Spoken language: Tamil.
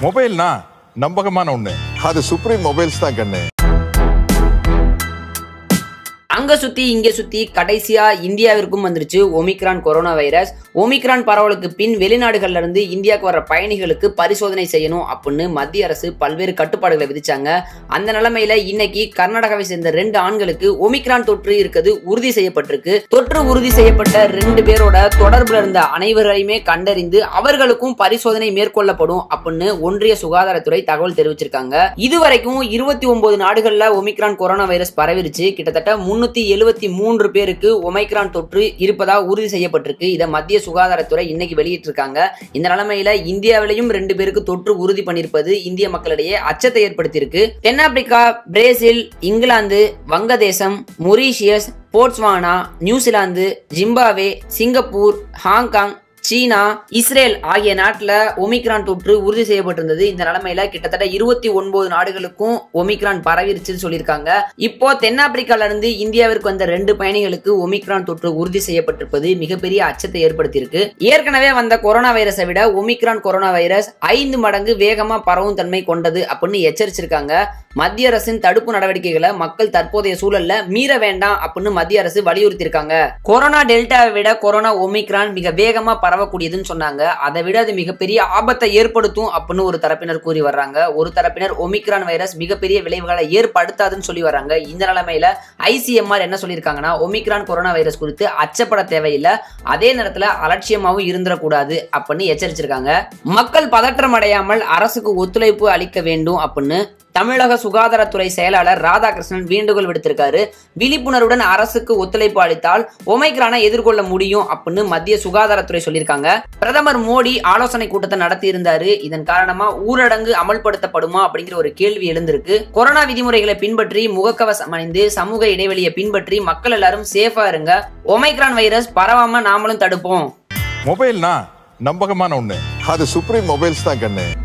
மொபைல்னா நம்பகமான ஒண்ணு அது சுப்ரீம் மொபைல்ஸ் தான் கண்ணு அங்க சுத்தி இங்க சுத்தி கடைசியா இந்தியாவிற்கும் வந்துருச்சு ஒமிக்ரான் கொரோனா வைரஸ் ஒமிக்ரான் பரவலுக்கு பின் வெளிநாடுகள்ல இருந்து இந்தியாவுக்கு வர பயணிகளுக்கு பரிசோதனை செய்யணும் அப்படின்னு மத்திய அரசு பல்வேறு கட்டுப்பாடுகளை விதிச்சாங்க அந்த நிலைமையில இன்னைக்கு கர்நாடகாவை சேர்ந்த ரெண்டு ஆண்களுக்கு ஒமிக்ரான் தொற்று இருக்கிறது உறுதி செய்யப்பட்டிருக்கு தொற்று உறுதி செய்யப்பட்ட ரெண்டு பேரோட தொடர்புல இருந்த அனைவரையுமே கண்டறிந்து அவர்களுக்கும் பரிசோதனை மேற்கொள்ளப்படும் அப்படின்னு ஒன்றிய சுகாதாரத்துறை தகவல் தெரிவிச்சிருக்காங்க இதுவரைக்கும் இருபத்தி ஒன்பது நாடுகள்ல ஒமிக்ரான் கொரோனா வைரஸ் பரவிருச்சு கிட்டத்தட்ட முன்னூத்தி எழுபத்தி மூன்று பேருக்கு ஒமைக்ரான் தொற்று இருப்பதா உறுதி செய்யப்பட்டிருக்கு இதை மத்திய சுகாதாரத்துறை இன்னைக்கு வெளியிட்டிருக்காங்க இந்த நிலைமையில இந்தியாவிலையும் ரெண்டு பேருக்கு தொற்று உறுதி பண்ணியிருப்பது இந்திய மக்களிடையே அச்சத்தை ஏற்படுத்தியிருக்கு தென்னாப்பிரிக்கா பிரேசில் இங்கிலாந்து வங்கதேசம் மொரீஷியஸ் போட்ஸ்வானா நியூசிலாந்து ஜிம்பாவே சிங்கப்பூர் ஹாங்காங் சீனா இஸ்ரேல் ஆகிய நாட்டில் ஒமிக்ரான் தொற்று உறுதி செய்யப்பட்டிருந்தது இந்த நிலைமையில கிட்டத்தட்ட இருபத்தி ஒன்பது நாடுகளுக்கும் ஒமிக்ரான் பரவிருச்சுன்னு சொல்லியிருக்காங்க இப்போ தென்னாப்பிரிக்கால இருந்து இந்தியாவிற்கு வந்த ரெண்டு பயணிகளுக்கு ஒமிக்ரான் தொற்று உறுதி செய்யப்பட்டிருப்பது மிகப்பெரிய அச்சத்தை ஏற்படுத்தியிருக்கு ஏற்கனவே வந்த கொரோனா வைரஸை விட ஒமிக்ரான் கொரோனா வைரஸ் ஐந்து மடங்கு வேகமா பரவும் தன்மை கொண்டது அப்படின்னு எச்சரிச்சிருக்காங்க மத்திய அரசின் தடுப்பு நடவடிக்கைகளை மக்கள் தற்போதைய சூழல்ல மீற வேண்டாம் அப்படின்னு மத்திய அரசு வலியுறுத்தியிருக்காங்க கொரோனா டெல்டாவை விட கொரோனா ஒமிக்ரான் மிக வேகமா பரவக்கூடியதுன்னு சொன்னாங்க அதை விட அது மிகப்பெரிய ஆபத்தை ஏற்படுத்தும் அப்படின்னு ஒரு தரப்பினர் கூறி வர்றாங்க ஒரு தரப்பினர் ஒமிக்ரான் வைரஸ் மிகப்பெரிய விளைவுகளை ஏற்படுத்தாதுன்னு சொல்லி வர்றாங்க இந்த நிலைமையில ஐசிஎம்ஆர் என்ன சொல்லியிருக்காங்கன்னா ஒமிக்ரான் கொரோனா வைரஸ் குறித்து அச்சப்பட தேவையில்லை அதே நேரத்துல அலட்சியமாவும் இருந்துடக்கூடாது அப்படின்னு எச்சரிச்சிருக்காங்க மக்கள் பதற்றம் அடையாமல் அரசுக்கு ஒத்துழைப்பு அளிக்க வேண்டும் அப்படின்னு தமிழக சுகாதாரத்துறை செயலாளர் ராதாகிருஷ்ணன் வேண்டுகோள் விடுத்திருக்காரு விழிப்புணர்வுடன் அரசுக்கு ஒத்துழைப்பு அளித்தால் ஒமைக்ரானை எதிர்கொள்ள முடியும் அப்படின்னு மத்திய சுகாதாரத்துறை சொல்லியிருக்காங்க பிரதமர் மோடி ஆலோசனை கூட்டத்தை நடத்தி இருந்தாரு இதன் காரணமா ஊரடங்கு அமல்படுத்தப்படுமா அப்படிங்கிற ஒரு கேள்வி எழுந்திருக்கு கொரோனா விதிமுறைகளை பின்பற்றி முகக்கவசம் அணிந்து சமூக இடைவெளியை பின்பற்றி மக்கள் எல்லாரும் சேஃபா இருங்க ஒமைக்ரான் வைரஸ் பரவாம நாமளும் தடுப்போம் மொபைல்னா நம்பகமான ஒண்ணு அது சுப்ரீம் மொபைல்ஸ் தான் கண்ணு